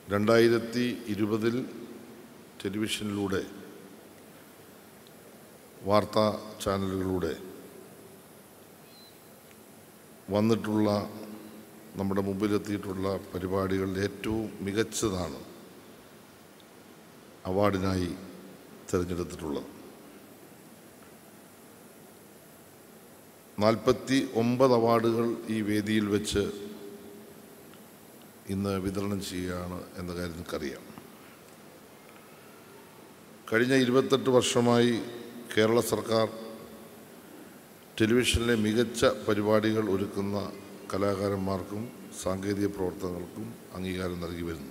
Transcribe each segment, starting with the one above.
രണ്ടായിരത്തി ഇരുപതിൽ ടെലിവിഷനിലൂടെ വാർത്താ ചാനലുകളിലൂടെ വന്നിട്ടുള്ള നമ്മുടെ മുമ്പിലെത്തിയിട്ടുള്ള പരിപാടികളിൽ ഏറ്റവും മികച്ചതാണ് അവാർഡിനായി തിരഞ്ഞെടുത്തിട്ടുള്ളത് നാൽപ്പത്തി ഒമ്പത് അവാർഡുകൾ ഈ വേദിയിൽ വെച്ച് ഇന്ന് വിതരണം ചെയ്യുകയാണ് എന്ന കാര്യം നിങ്ങൾക്കറിയാം കഴിഞ്ഞ ഇരുപത്തെട്ട് വർഷമായി കേരള സർക്കാർ ടെലിവിഷനിലെ മികച്ച പരിപാടികൾ ഒരുക്കുന്ന കലാകാരന്മാർക്കും സാങ്കേതിക പ്രവർത്തനങ്ങൾക്കും അംഗീകാരം നൽകി വരുന്നു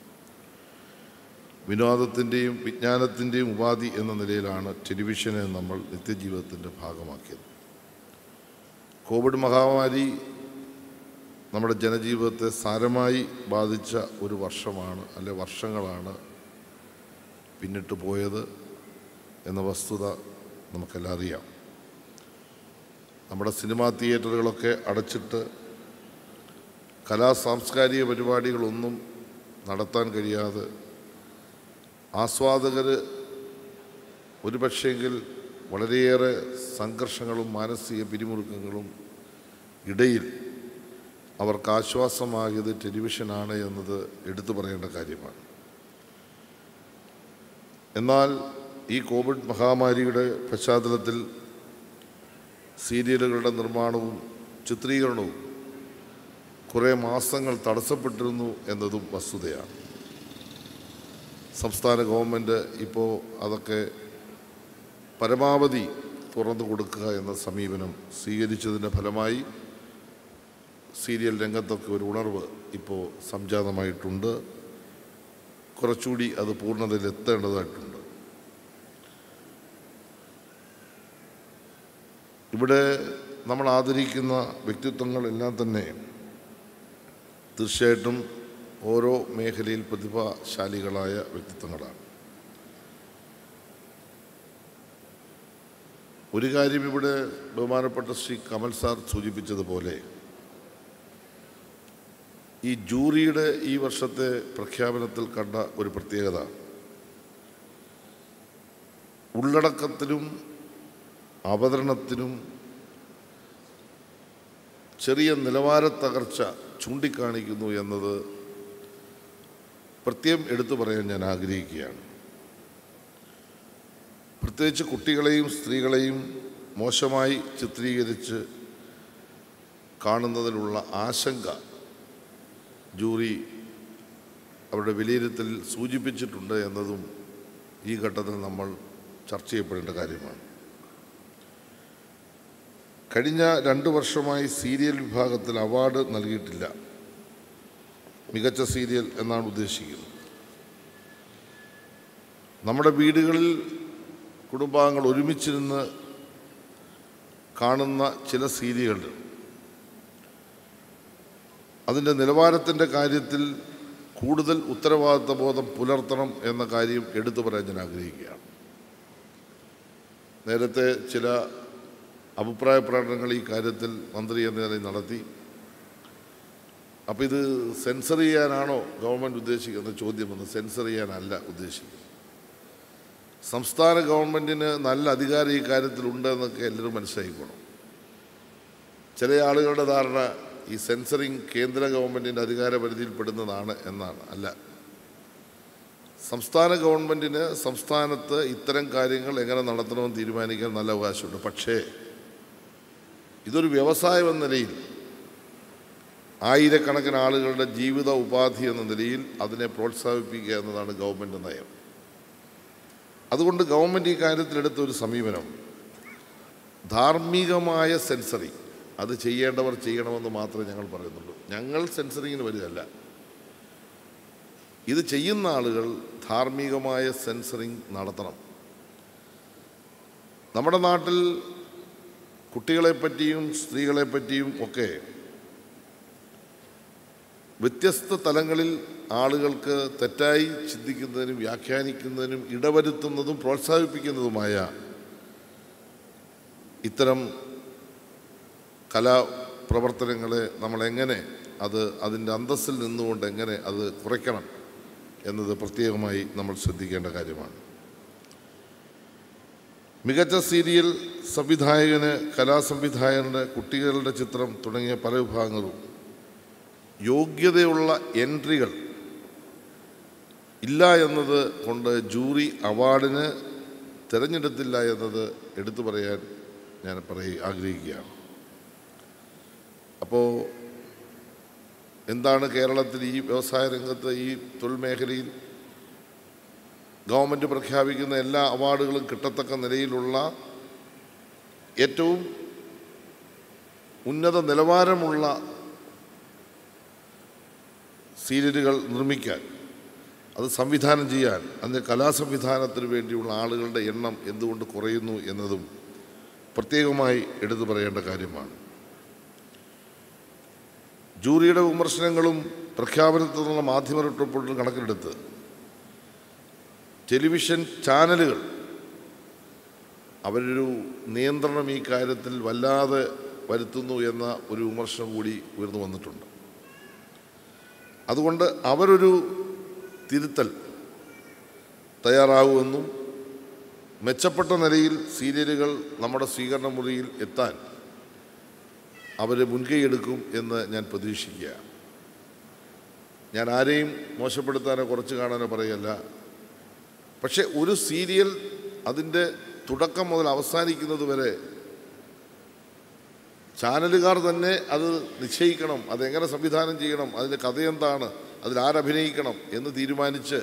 വിനോദത്തിൻ്റെയും വിജ്ഞാനത്തിൻ്റെയും ഉപാധി എന്ന നിലയിലാണ് ടെലിവിഷനെ നമ്മൾ നിത്യജീവിതത്തിൻ്റെ ഭാഗമാക്കിയത് കോവിഡ് മഹാമാരി നമ്മുടെ ജനജീവിതത്തെ സാരമായി ബാധിച്ച ഒരു വർഷമാണ് അല്ലെ വർഷങ്ങളാണ് പിന്നിട്ട് പോയത് എന്ന വസ്തുത നമുക്കെല്ലാം അറിയാം നമ്മുടെ സിനിമാ തിയേറ്ററുകളൊക്കെ അടച്ചിട്ട് കലാ സാംസ്കാരിക പരിപാടികളൊന്നും നടത്താൻ കഴിയാതെ ആസ്വാദകർ ഒരുപക്ഷെങ്കിൽ വളരെയേറെ സംഘർഷങ്ങളും മാനസിക പിരിമുറുക്കങ്ങളും ഇടയിൽ അവർക്ക് ആശ്വാസമാകിയത് ടെലിവിഷനാണ് എന്നത് എടുത്തു പറയേണ്ട കാര്യമാണ് എന്നാൽ ഈ കോവിഡ് മഹാമാരിയുടെ പശ്ചാത്തലത്തിൽ സീരിയലുകളുടെ നിർമ്മാണവും ചിത്രീകരണവും കുറേ മാസങ്ങൾ തടസ്സപ്പെട്ടിരുന്നു എന്നതും വസ്തുതയാണ് സംസ്ഥാന ഗവൺമെൻറ് ഇപ്പോൾ അതൊക്കെ പരമാവധി തുറന്നു കൊടുക്കുക എന്ന സമീപനം സ്വീകരിച്ചതിൻ്റെ ഫലമായി സീരിയൽ രംഗത്തൊക്കെ ഒരു ഉണർവ് ഇപ്പോൾ സംജാതമായിട്ടുണ്ട് കുറച്ചുകൂടി അത് പൂർണ്ണതയിൽ എത്തേണ്ടതായിട്ടുണ്ട് ഇവിടെ നമ്മൾ ആദരിക്കുന്ന വ്യക്തിത്വങ്ങളെല്ലാം തന്നെ തീർച്ചയായിട്ടും ഓരോ മേഖലയിൽ പ്രതിഭാശാലികളായ വ്യക്തിത്വങ്ങളാണ് ഒരു കാര്യം ഇവിടെ ബഹുമാനപ്പെട്ട ശ്രീ കമൽ സാർ സൂചിപ്പിച്ചതുപോലെ ഈ ജൂറിയുടെ ഈ വർഷത്തെ പ്രഖ്യാപനത്തിൽ കണ്ട ഒരു പ്രത്യേകത ഉള്ളടക്കത്തിനും അവതരണത്തിനും ചെറിയ നിലവാര തകർച്ച ചൂണ്ടിക്കാണിക്കുന്നു എന്നത് പ്രത്യേകം എടുത്തു പറയാൻ ഞാൻ ആഗ്രഹിക്കുകയാണ് പ്രത്യേകിച്ച് കുട്ടികളെയും സ്ത്രീകളെയും മോശമായി ചിത്രീകരിച്ച് കാണുന്നതിനുള്ള ആശങ്ക ജൂറി അവരുടെ വിലയിരുത്തലിൽ സൂചിപ്പിച്ചിട്ടുണ്ട് എന്നതും ഈ ഘട്ടത്തിൽ നമ്മൾ ചർച്ച ചെയ്യപ്പെടേണ്ട കാര്യമാണ് കഴിഞ്ഞ രണ്ട് വർഷമായി സീരിയൽ വിഭാഗത്തിൽ അവാർഡ് നൽകിയിട്ടില്ല മികച്ച സീരിയൽ എന്നാണ് ഉദ്ദേശിക്കുന്നത് നമ്മുടെ വീടുകളിൽ കുടുംബാംഗങ്ങൾ ഒരുമിച്ചിരുന്ന് കാണുന്ന ചില സീരിയലുകൾ അതിൻ്റെ നിലവാരത്തിൻ്റെ കാര്യത്തിൽ കൂടുതൽ ഉത്തരവാദിത്ത ബോധം പുലർത്തണം എന്ന കാര്യം എടുത്തു പറയാൻ ഞാൻ ആഗ്രഹിക്കുകയാണ് നേരത്തെ ചില അഭിപ്രായ പ്രകടനങ്ങൾ ഈ കാര്യത്തിൽ മന്ത്രി എന്ന നിലയിൽ നടത്തി അപ്പോൾ ഇത് സെൻസർ ചെയ്യാനാണോ ഗവൺമെൻറ് ഉദ്ദേശിക്കുന്ന ചോദ്യം വന്ന് സെൻസർ ചെയ്യാനല്ല ഉദ്ദേശിക്കുന്നത് സംസ്ഥാന ഗവൺമെൻറ്റിന് നല്ല അധികാരം ഈ കാര്യത്തിലുണ്ട് എന്നൊക്കെ എല്ലാവരും മനസ്സിലാക്കിക്കോണം ചില ആളുകളുടെ ധാരണ ഈ സെൻസറിങ് കേന്ദ്ര ഗവൺമെൻറ്റിൻ്റെ അധികാര പരിധിയിൽപ്പെടുന്നതാണ് എന്നാണ് അല്ല സംസ്ഥാന ഗവൺമെൻറ്റിന് സംസ്ഥാനത്ത് ഇത്തരം കാര്യങ്ങൾ എങ്ങനെ നടത്തണമെന്ന് തീരുമാനിക്കാൻ നല്ല അവകാശമുണ്ട് പക്ഷേ ഇതൊരു വ്യവസായം എന്ന നിലയിൽ ആയിരക്കണക്കിന് ആളുകളുടെ ജീവിത ഉപാധി എന്ന നിലയിൽ അതിനെ പ്രോത്സാഹിപ്പിക്കുക എന്നതാണ് ഗവൺമെൻറ് നയം അതുകൊണ്ട് ഗവൺമെൻറ് ഈ കാര്യത്തിൽ എടുത്ത ഒരു സമീപനം ധാർമ്മികമായ സെൻസറിങ് അത് ചെയ്യേണ്ടവർ ചെയ്യണമെന്ന് മാത്രമേ ഞങ്ങൾ പറയുന്നുള്ളൂ ഞങ്ങൾ സെൻസറിങ്ങിന് വരികയല്ല ഇത് ചെയ്യുന്ന ആളുകൾ ധാർമ്മികമായ സെൻസറിങ് നടത്തണം നമ്മുടെ നാട്ടിൽ കുട്ടികളെപ്പറ്റിയും സ്ത്രീകളെപ്പറ്റിയും ഒക്കെ വ്യത്യസ്ത തലങ്ങളിൽ ആളുകൾക്ക് തെറ്റായി ചിന്തിക്കുന്നതിനും വ്യാഖ്യാനിക്കുന്നതിനും ഇടവരുത്തുന്നതും പ്രോത്സാഹിപ്പിക്കുന്നതുമായ ഇത്തരം കലാപ്രവർത്തനങ്ങളെ നമ്മളെങ്ങനെ അത് അതിൻ്റെ അന്തസ്സിൽ നിന്നുകൊണ്ട് എങ്ങനെ അത് കുറയ്ക്കണം എന്നത് പ്രത്യേകമായി നമ്മൾ ശ്രദ്ധിക്കേണ്ട കാര്യമാണ് മികച്ച സീരിയൽ സംവിധായകന് കലാസംവിധായകൻ്റെ കുട്ടികളുടെ ചിത്രം തുടങ്ങിയ പല വിഭാഗങ്ങളും യോഗ്യതയുള്ള എൻട്രികൾ ഇല്ല എന്നത് കൊണ്ട് ജൂറി അവാർഡിന് തിരഞ്ഞെടുത്തില്ല എന്നത് എടുത്തു പറയാൻ ഞാൻ പറയ ആഗ്രഹിക്കുകയാണ് അപ്പോൾ എന്താണ് കേരളത്തിൽ ഈ വ്യവസായ രംഗത്ത് ഈ തൊഴിൽ മേഖലയിൽ ഗവൺമെൻറ് പ്രഖ്യാപിക്കുന്ന എല്ലാ അവാർഡുകളും കിട്ടത്തക്ക നിലയിലുള്ള ഏറ്റവും ഉന്നത നിലവാരമുള്ള സീരിയലുകൾ നിർമ്മിക്കാൻ അത് സംവിധാനം ചെയ്യാൻ അതിൻ്റെ കലാസംവിധാനത്തിന് വേണ്ടിയുള്ള ആളുകളുടെ എണ്ണം എന്തുകൊണ്ട് കുറയുന്നു എന്നതും പ്രത്യേകമായി എടുത്തു പറയേണ്ട കാര്യമാണ് ജൂറിയുടെ വിമർശനങ്ങളും പ്രഖ്യാപനത്തിൽ നിന്നുള്ള മാധ്യമ റിപ്പോർട്ടുകളും കണക്കിലെടുത്ത് ടെലിവിഷൻ ചാനലുകൾ അവരൊരു നിയന്ത്രണം ഈ കാര്യത്തിൽ വല്ലാതെ വരുത്തുന്നു എന്ന ഒരു വിമർശനം കൂടി ഉയർന്നു വന്നിട്ടുണ്ട് അതുകൊണ്ട് അവരൊരു തിരുത്തൽ തയ്യാറാകുമെന്നും മെച്ചപ്പെട്ട നിലയിൽ സീരിയലുകൾ നമ്മുടെ സ്വീകരണ മുറിയിൽ എത്താൻ അവർ മുൻകൈയെടുക്കും എന്ന് ഞാൻ പ്രതീക്ഷിക്കുക ഞാൻ ആരെയും മോശപ്പെടുത്താനോ കുറച്ച് കാണാനോ പറയല്ല പക്ഷേ ഒരു സീരിയൽ അതിൻ്റെ തുടക്കം മുതൽ അവസാനിക്കുന്നത് വരെ ചാനലുകാർ തന്നെ അത് നിശ്ചയിക്കണം അതെങ്ങനെ സംവിധാനം ചെയ്യണം അതിൻ്റെ കഥ എന്താണ് അതിൽ ആരഭിനയിക്കണം എന്ന് തീരുമാനിച്ച്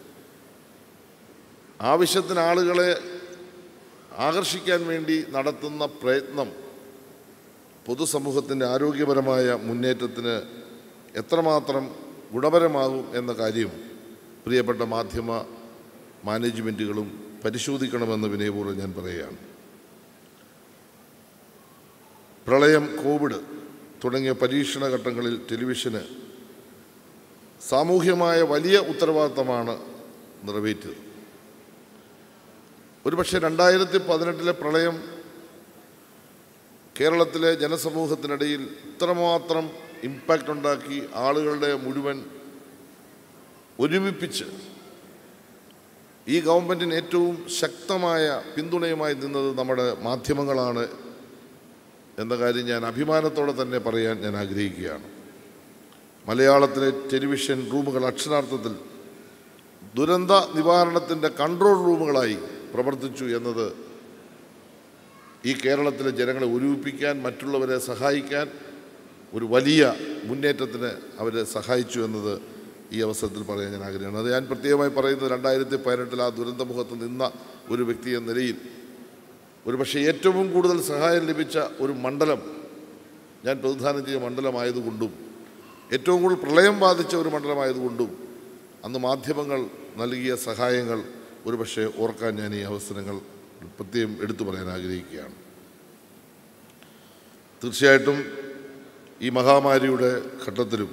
ആവശ്യത്തിന് ആളുകളെ ആകർഷിക്കാൻ വേണ്ടി നടത്തുന്ന പ്രയത്നം പൊതുസമൂഹത്തിൻ്റെ ആരോഗ്യപരമായ മുന്നേറ്റത്തിന് എത്രമാത്രം ഗുണപരമാകും എന്ന കാര്യം പ്രിയപ്പെട്ട മാധ്യമ മാനേജ്മെൻറ്റുകളും പരിശോധിക്കണമെന്ന് വിനയപൂർവ്വം ഞാൻ പറയുകയാണ് പ്രളയം കോവിഡ് തുടങ്ങിയ പരീക്ഷണ ഘട്ടങ്ങളിൽ ടെലിവിഷന് സാമൂഹ്യമായ വലിയ ഉത്തരവാദിത്തമാണ് നിറവേറ്റിയത് ഒരുപക്ഷെ രണ്ടായിരത്തി പതിനെട്ടിലെ പ്രളയം കേരളത്തിലെ ജനസമൂഹത്തിനിടയിൽ ഇത്രമാത്രം ഇമ്പാക്റ്റ് ഉണ്ടാക്കി ആളുകളുടെ മുഴുവൻ ഒരുമിപ്പിച്ച് ഈ ഗവൺമെൻറ്റിന് ഏറ്റവും ശക്തമായ പിന്തുണയുമായി നിന്നത് നമ്മുടെ മാധ്യമങ്ങളാണ് എന്ന കാര്യം ഞാൻ അഭിമാനത്തോടെ തന്നെ പറയാൻ ഞാൻ ആഗ്രഹിക്കുകയാണ് മലയാളത്തിലെ ടെലിവിഷൻ റൂമുകൾ അക്ഷരാർത്ഥത്തിൽ ദുരന്ത നിവാരണത്തിൻ്റെ കൺട്രോൾ റൂമുകളായി പ്രവർത്തിച്ചു എന്നത് ഈ കേരളത്തിലെ ജനങ്ങളെ ഒരുമിപ്പിക്കാൻ മറ്റുള്ളവരെ സഹായിക്കാൻ ഒരു വലിയ മുന്നേറ്റത്തിന് അവരെ സഹായിച്ചു എന്നത് ഈ അവസരത്തിൽ പറയാൻ ഞാൻ ആഗ്രഹമാണ് അത് ഞാൻ പ്രത്യേകമായി പറയുന്നത് രണ്ടായിരത്തി പതിനെട്ടിൽ ആ ദുരന്തമുഖത്ത് നിന്ന ഒരു വ്യക്തി എന്ന നിലയിൽ ഒരുപക്ഷെ ഏറ്റവും കൂടുതൽ സഹായം ലഭിച്ച ഒരു മണ്ഡലം ഞാൻ പ്രതിദാനം ചെയ്ത മണ്ഡലമായതുകൊണ്ടും ഏറ്റവും കൂടുതൽ പ്രളയം ബാധിച്ച ഒരു മണ്ഡലമായതുകൊണ്ടും അന്ന് മാധ്യമങ്ങൾ നൽകിയ സഹായങ്ങൾ ഒരുപക്ഷെ ഓർക്കാൻ ഞാൻ ഈ അവസരങ്ങൾ പ്രത്യേകം എടുത്തു പറയാൻ ആഗ്രഹിക്കുകയാണ് തീർച്ചയായിട്ടും ഈ മഹാമാരിയുടെ ഘട്ടത്തിലും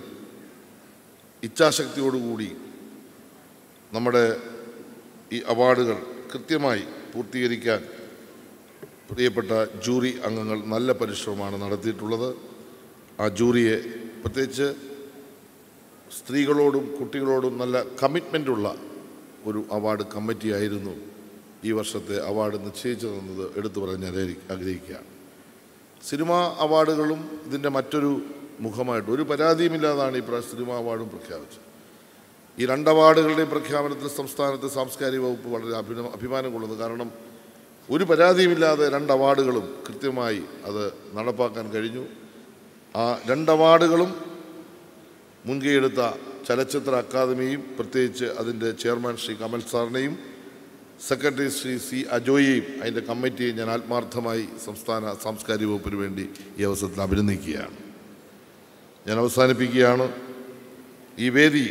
ഇച്ഛാശക്തിയോടുകൂടി നമ്മുടെ ഈ അവാർഡുകൾ കൃത്യമായി പൂർത്തീകരിക്കാൻ പ്രിയപ്പെട്ട ജൂറി അംഗങ്ങൾ നല്ല പരിശ്രമമാണ് നടത്തിയിട്ടുള്ളത് ആ ജൂറിയെ പ്രത്യേകിച്ച് സ്ത്രീകളോടും കുട്ടികളോടും നല്ല കമ്മിറ്റ്മെൻ്റുള്ള ഒരു അവാർഡ് കമ്മിറ്റിയായിരുന്നു ഈ വർഷത്തെ അവാർഡ് നിശ്ചയിച്ചു തന്നത് എടുത്തു പറയാൻ ഞാൻ ആഗ്രഹിക്കുകയാണ് സിനിമാ അവാർഡുകളും ഇതിൻ്റെ മറ്റൊരു മുഖമായിട്ട് ഒരു പരാതിയുമില്ലാതാണ് ഈ പ്രാവശ്യം സിനിമാ അവാർഡും പ്രഖ്യാപിച്ചത് ഈ രണ്ട് അവാർഡുകളുടെയും പ്രഖ്യാപനത്തിൽ സംസ്ഥാനത്തെ സാംസ്കാരിക വകുപ്പ് വളരെ അഭിന അഭിമാനം കൊള്ളുന്നു കാരണം ഒരു പരാതിയുമില്ലാതെ രണ്ട് അവാർഡുകളും കൃത്യമായി അത് നടപ്പാക്കാൻ കഴിഞ്ഞു ആ രണ്ട് അവാർഡുകളും മുൻകൈയെടുത്ത ചലച്ചിത്ര അക്കാദമിയും പ്രത്യേകിച്ച് അതിൻ്റെ ചെയർമാൻ ശ്രീ കമൽ സാറിനെയും സെക്രട്ടറി ശ്രീ സി അജോയെയും അതിൻ്റെ കമ്മിറ്റിയെ ഞാൻ ആത്മാർത്ഥമായി സംസ്ഥാന സാംസ്കാരിക വകുപ്പിന് വേണ്ടി ഈ അവസരത്തിൽ അഭിനന്ദിക്കുകയാണ് ഞാൻ അവസാനിപ്പിക്കുകയാണ് ഈ വേദി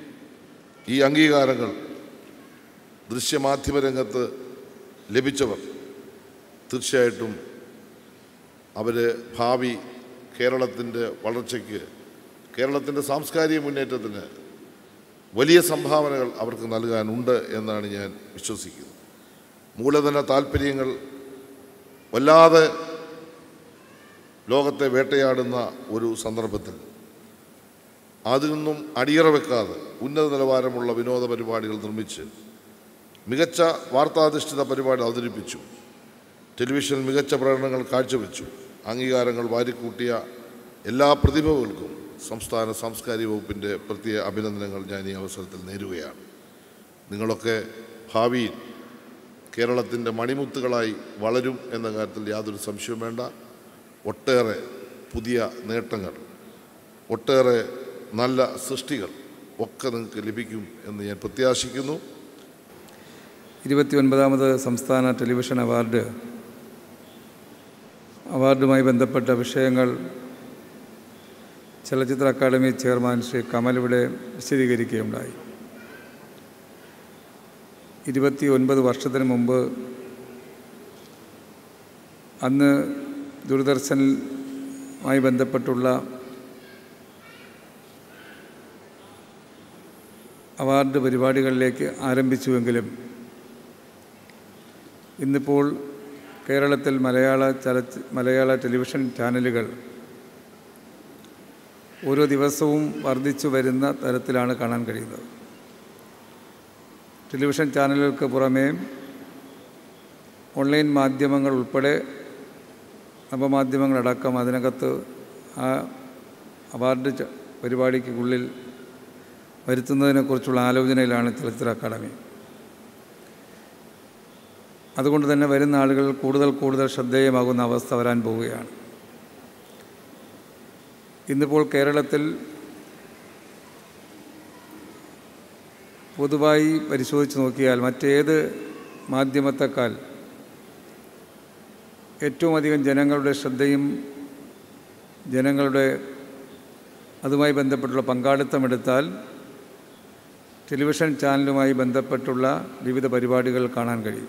ഈ അംഗീകാരങ്ങൾ ദൃശ്യമാധ്യമ രംഗത്ത് ലഭിച്ചവർ തീർച്ചയായിട്ടും അവർ ഭാവി കേരളത്തിൻ്റെ വളർച്ചയ്ക്ക് കേരളത്തിൻ്റെ സാംസ്കാരിക മുന്നേറ്റത്തിന് വലിയ സംഭാവനകൾ അവർക്ക് നൽകാനുണ്ട് എന്നാണ് ഞാൻ വിശ്വസിക്കുന്നത് മൂലധന താല്പര്യങ്ങൾ വല്ലാതെ ലോകത്തെ വേട്ടയാടുന്ന ഒരു സന്ദർഭത്തിൽ അതിൽ നിന്നും അടിയറ വെക്കാതെ ഉന്നത നിലവാരമുള്ള വിനോദ പരിപാടികൾ നിർമ്മിച്ച് മികച്ച വാർത്താധിഷ്ഠിത പരിപാടി അവതരിപ്പിച്ചു ടെലിവിഷനിൽ മികച്ച പ്രകടനങ്ങൾ കാഴ്ചവെച്ചു അംഗീകാരങ്ങൾ വാരിക്കൂട്ടിയ എല്ലാ പ്രതിഭകൾക്കും സംസ്ഥാന സാംസ്കാരിക വകുപ്പിൻ്റെ പ്രത്യേക അഭിനന്ദനങ്ങൾ ഞാൻ ഈ അവസരത്തിൽ നേരുകയാണ് നിങ്ങളൊക്കെ ഭാവിയിൽ കേരളത്തിൻ്റെ മണിമുത്തുകളായി വളരും എന്ന കാര്യത്തിൽ യാതൊരു സംശയവും വേണ്ട ഒട്ടേറെ പുതിയ നേട്ടങ്ങൾ ഒട്ടേറെ നല്ല സൃഷ്ടികൾ ഒക്കെ നിങ്ങൾക്ക് ലഭിക്കും എന്ന് ഞാൻ പ്രത്യാശിക്കുന്നു ഇരുപത്തി ഒൻപതാമത് സംസ്ഥാന ടെലിവിഷൻ അവാർഡ് അവാർഡുമായി ബന്ധപ്പെട്ട വിഷയങ്ങൾ ചലച്ചിത്ര അക്കാദമി ചെയർമാൻ ശ്രീ കമൽ ഇവിടെ വിശദീകരിക്കുകയുണ്ടായി ഇരുപത്തി ഒൻപത് വർഷത്തിന് മുമ്പ് അന്ന് ദൂരദർശനുമായി ബന്ധപ്പെട്ടുള്ള അവാർഡ് പരിപാടികളിലേക്ക് ആരംഭിച്ചുവെങ്കിലും ഇന്നിപ്പോൾ കേരളത്തിൽ മലയാള ചലച്ചി മലയാള ടെലിവിഷൻ ചാനലുകൾ ഓരോ ദിവസവും വർദ്ധിച്ചു വരുന്ന തരത്തിലാണ് കാണാൻ കഴിയുന്നത് ടെലിവിഷൻ ചാനലുകൾക്ക് പുറമേ ഓൺലൈൻ മാധ്യമങ്ങൾ ഉൾപ്പെടെ നവമാധ്യമങ്ങളടക്കം അതിനകത്ത് ആ അവാർഡ് ച- പരിപാടിക്കുള്ളിൽ വരുത്തുന്നതിനെക്കുറിച്ചുള്ള ആലോചനയിലാണ് ചലച്ചിത്ര അക്കാദമി അതുകൊണ്ട് തന്നെ വരുന്ന ആളുകൾ കൂടുതൽ കൂടുതൽ ശ്രദ്ധേയമാകുന്ന അവസ്ഥ വരാൻ പോവുകയാണ് ഇന്നിപ്പോൾ കേരളത്തിൽ പൊതുവായി പരിശോധിച്ച് നോക്കിയാൽ മറ്റേത് മാധ്യമത്തെക്കാൾ ഏറ്റവും അധികം ജനങ്ങളുടെ ശ്രദ്ധയും ജനങ്ങളുടെ അതുമായി ബന്ധപ്പെട്ടുള്ള പങ്കാളിത്തം എടുത്താൽ ടെലിവിഷൻ ചാനലുമായി ബന്ധപ്പെട്ടുള്ള വിവിധ പരിപാടികൾ കാണാൻ കഴിയും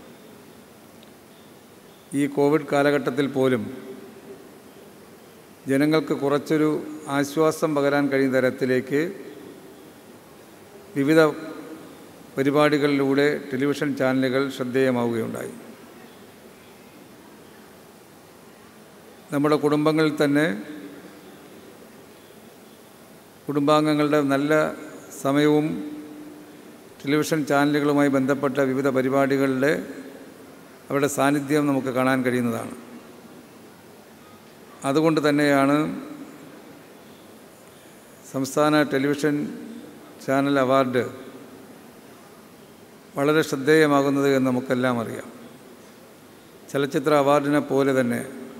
ഈ കോവിഡ് കാലഘട്ടത്തിൽ പോലും ജനങ്ങൾക്ക് കുറച്ചൊരു ആശ്വാസം പകരാൻ കഴിയുന്ന തരത്തിലേക്ക് വിവിധ പരിപാടികളിലൂടെ ടെലിവിഷൻ ചാനലുകൾ ശ്രദ്ധേയമാവുകയുണ്ടായി നമ്മുടെ കുടുംബങ്ങളിൽ തന്നെ കുടുംബാംഗങ്ങളുടെ നല്ല സമയവും ടെലിവിഷൻ ചാനലുകളുമായി ബന്ധപ്പെട്ട വിവിധ പരിപാടികളുടെ അവരുടെ സാന്നിധ്യം നമുക്ക് കാണാൻ കഴിയുന്നതാണ് അതുകൊണ്ട് തന്നെയാണ് സംസ്ഥാന ടെലിവിഷൻ ചാനൽ അവാർഡ് വളരെ ശ്രദ്ധേയമാകുന്നത് എന്ന് നമുക്കെല്ലാം അറിയാം ചലച്ചിത്ര അവാർഡിനെ പോലെ തന്നെ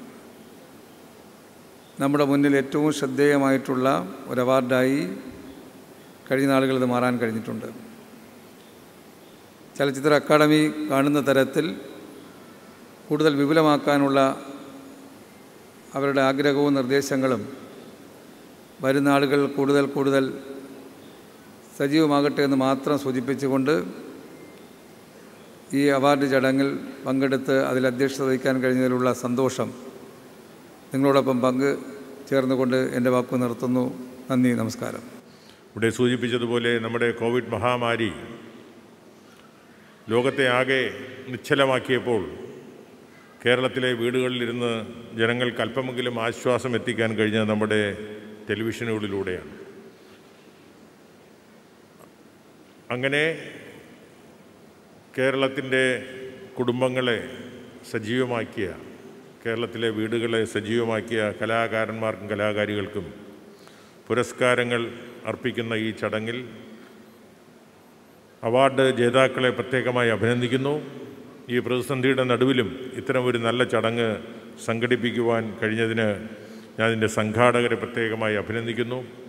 നമ്മുടെ മുന്നിൽ ഏറ്റവും ശ്രദ്ധേയമായിട്ടുള്ള ഒരു അവാർഡായി കഴിഞ്ഞ നാളുകൾ ഇത് മാറാൻ കഴിഞ്ഞിട്ടുണ്ട് ചലച്ചിത്ര അക്കാദമി കാണുന്ന തരത്തിൽ കൂടുതൽ വിപുലമാക്കാനുള്ള അവരുടെ ആഗ്രഹവും നിർദ്ദേശങ്ങളും വരുന്ന ആളുകൾ കൂടുതൽ കൂടുതൽ സജീവമാകട്ടെ എന്ന് മാത്രം സൂചിപ്പിച്ചുകൊണ്ട് ഈ അവാർഡ് ചടങ്ങിൽ പങ്കെടുത്ത് അതിൽ അധ്യക്ഷത വഹിക്കാൻ കഴിഞ്ഞതിലുള്ള സന്തോഷം നിങ്ങളോടൊപ്പം പങ്ക് ചേർന്നുകൊണ്ട് എൻ്റെ വാക്കു നിർത്തുന്നു നന്ദി നമസ്കാരം ഇവിടെ സൂചിപ്പിച്ചതുപോലെ നമ്മുടെ കോവിഡ് മഹാമാരി ലോകത്തെ ആകെ നിശ്ചലമാക്കിയപ്പോൾ കേരളത്തിലെ വീടുകളിലിരുന്ന് ജനങ്ങൾക്ക് അല്പമെങ്കിലും ആശ്വാസം എത്തിക്കാൻ കഴിഞ്ഞ നമ്മുടെ ടെലിവിഷനുകളിലൂടെയാണ് അങ്ങനെ കേരളത്തിൻ്റെ കുടുംബങ്ങളെ സജീവമാക്കിയ കേരളത്തിലെ വീടുകളെ സജീവമാക്കിയ കലാകാരന്മാർക്കും കലാകാരികൾക്കും പുരസ്കാരങ്ങൾ അർപ്പിക്കുന്ന ഈ ചടങ്ങിൽ അവാർഡ് ജേതാക്കളെ പ്രത്യേകമായി അഭിനന്ദിക്കുന്നു ഈ പ്രതിസന്ധിയുടെ നടുവിലും ഇത്തരം ഒരു നല്ല ചടങ്ങ് സംഘടിപ്പിക്കുവാൻ കഴിഞ്ഞതിന് ഞാൻ ഇതിൻ്റെ സംഘാടകരെ പ്രത്യേകമായി അഭിനന്ദിക്കുന്നു